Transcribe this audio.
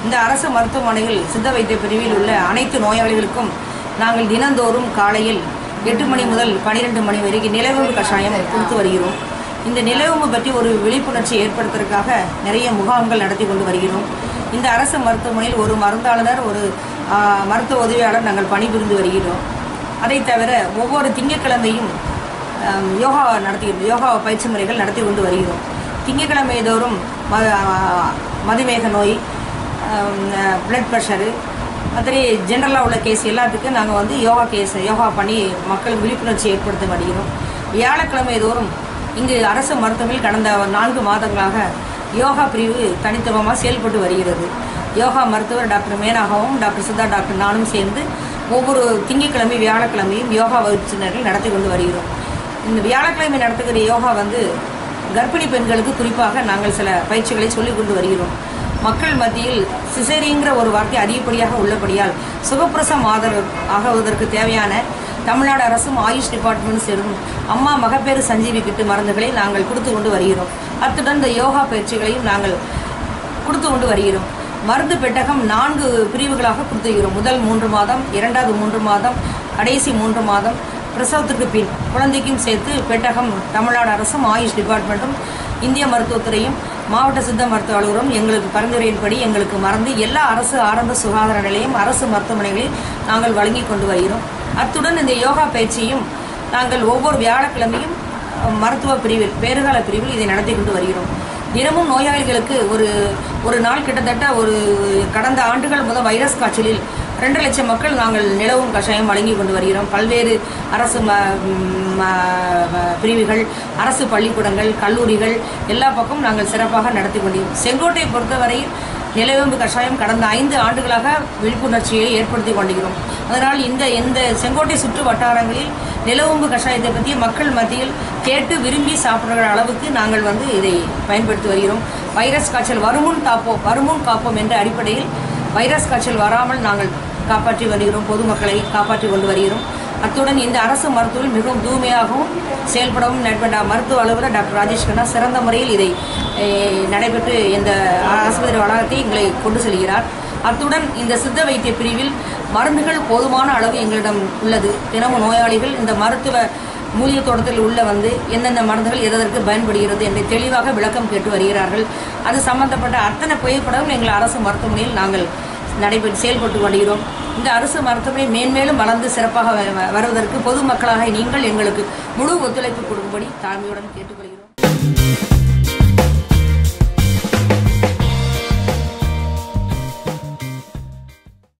இந்த அரசு மருத்துவமனையில் சித்த வைத்திய பிரிவில் உள்ள அனைத்து நோயாளிகளுக்கும் நாங்கள் தினந்தோறும் காலையில் எட்டு மணி முதல் பன்னிரெண்டு மணி வரைக்கும் நிலவேம்பு கஷாயம் கொடுத்து வருகிறோம் இந்த நிலவேம்பு பற்றி ஒரு விழிப்புணர்ச்சி ஏற்படுத்துவதற்காக நிறைய முகாம்கள் நடத்தி கொண்டு வருகிறோம் இந்த அரசு மருத்துவமனையில் ஒரு மருந்தாளுநர் ஒரு ஆ, மருத்துவ உதவியாளர் நாங்கள் பணிபுரிந்து வருகிறோம் அதை தவிர ஒவ்வொரு திங்கட்கிழமையும் ஆம், யோகா நடத்தி யோகா பயிற்சி முறைகள் நடத்தி கொண்டு வருகிறோம் திங்கட்கிழமை தோறும் ம மதுமேக நோய் பிளட் ப்ரெஷரு மற்றபடி ஜென்ரலாக உள்ள கேஸ் எல்லாத்துக்கும் நாங்கள் வந்து யோகா கேஸ் யோகா பண்ணி மக்களுக்கு விழிப்புணர்ச்சி ஏற்படுத்த வருகிறோம் வியாழக்கிழமை தோறும் இங்கு அரசு மருத்துவமனையில் கடந்த நான்கு மாதங்களாக யோகா பிரிவு தனித்துவமாக செயல்பட்டு வருகிறது யோகா மருத்துவர் டாக்டர் மேனாகவும் டாக்டர் சித்தா டாக்டர் நானும் சேர்ந்து ஒவ்வொரு திங்கட்கிழமை வியாழக்கிழமையும் யோகா வகுப்பினர்கள் நடத்தி கொண்டு வருகிறோம் இந்த வியாழக்கிழமை நடத்துகிற யோகா வந்து கர்ப்பிணி பெண்களுக்கு குறிப்பாக நாங்கள் சில பயிற்சிகளை சொல்லிக் கொண்டு வருகிறோம் மக்கள் மத்தியில் சிசேரிங்கிற ஒரு வார்த்தை அதிகப்படியாக உள்ளபடியால் சுகப்பிரசம் ஆதரவு ஆகுவதற்கு தேவையான தமிழ்நாடு அரசும் ஆயுஷ் டிபார்ட்மெண்ட் சேரும் அம்மா மகப்பேறு சஞ்சீவி கிட்டு மருந்துகளை நாங்கள் கொடுத்து கொண்டு வருகிறோம் அத்துடன் இந்த யோகா பயிற்சிகளையும் நாங்கள் கொடுத்து கொண்டு வருகிறோம் மருந்து பெட்டகம் நான்கு பிரிவுகளாக கொடுத்துகிறோம் முதல் மூன்று மாதம் இரண்டாவது மூன்று மாதம் கடைசி மூன்று மாதம் பிரசவத்துக்கு பின் குழந்தைக்கும் சேர்த்து பெட்டகம் தமிழ்நாடு அரசும் ஆயுஷ் டிபார்ட்மெண்ட்டும் இந்திய மருத்துவத்துறையும் மாவட்ட சித்த மருத்துவ அலுவலரும் எங்களுக்கு பரிந்துரையின்படி எங்களுக்கு மறந்து எல்லா அரசு ஆரம்ப சுகாதார நிலையம் அரசு மருத்துவமனைகளில் நாங்கள் வழங்கி கொண்டு வருகிறோம் அத்துடன் இந்த யோகா பயிற்சியும் நாங்கள் ஒவ்வொரு வியாழக்கிழமையும் அஹ், மருத்துவ பிரிவில் பேறுகால பிரிவில் இதை நடத்தி கொண்டு வருகிறோம் தினமும் நோயாளிகளுக்கு ஒரு ஒரு நாள் கிட்டத்தட்ட ஒரு கடந்த ஆண்டுகள் முதல் வைரஸ் காய்ச்சலில் ரெண்டு லட்சம் மக்கள் நாங்கள் நிலவும் கஷாயம் வழங்கி கொண்டு வருகிறோம் பல்வேறு அரசு ம ம- ம- பிரிவுகள் அரசு பள்ளிக்கூடங்கள் கல்லூரிகள் எல்லா பக்கமும் நாங்கள் சிறப்பாக நடத்தி கொண்டிருக்கிறோம் செங்கோட்டை பொறுத்தவரையில் நிலவேம்பு கஷாயம் கடந்த ஐந்து ஆண்டுகளாக விழிப்புணர்ச்சியை ஏற்படுத்தி கொண்டிருக்கிறோம் அதனால் இந்த இந்த செங்கோட்டை சுற்று வட்டாரங்களில் நிலவேம்பு கஷாயத்தை பற்றி மக்கள் மத்தியில் கேட்டு விரும்பி சாப்பிடுற அளவுக்கு நாங்கள் வந்து இதை பயன்படுத்தி வருகிறோம் வைரஸ் காய்ச்சல் வருமுன் காப்போம் வருமுன் காப்போம் என்ற அடிப்படையில் வைரஸ் காய்ச்சல் வராமல் நாங்கள் காப்பாற்றி வருகிறோம் பொதுமக்களை காப்பாற்றி கொண்டு வருகிறோம் அத்துடன் இந்த அரசு மருத்துவத்தில் மிகவும் தூய்மையாகவும் செயல்படவும் நடைபெற்ற மருத்துவ அலுவலர் டாக்டர் ராஜேஷ் கண்ணா சிறந்த முறையில் இதை eh, நடைபெற்று இந்த ஆஸ்பத்திரி வளாகத்தை எங்களை கொண்டு செல்கிறார் அத்துடன் இந்த சித்த வைத்திய பிரிவில் மருந்துகள் போதுமான அளவு எங்களிடம் உள்ளது தினமும் நோயாளிகள் இந்த மருத்துவ மூலிகை தோட்டத்தில் உள்ள வந்து எந்தெந்த மருந்துகள் எதற்கு பயன்படுகிறது என்று தெளிவாக விளக்கம் கேட்டு வருகிறார்கள் அது சம்பந்தப்பட்ட அத்தனை புகைப்படமும் எங்கள் அரசு மருத்துவமனையில் நாங்கள் நடைபெற்று செயல்பட்டு வருகிறோம் இந்த அரசு மருத்துவமனை மேன்மேலும் வளர்ந்து சிறப்பாக வ- வருவதற்கு பொதுமக்களாக நீங்கள் எங்களுக்கு முழு ஒத்துழைப்பு கொடுக்கும்படி தாழ்மையுடன் கேட்டுக்கொள்கிறோம்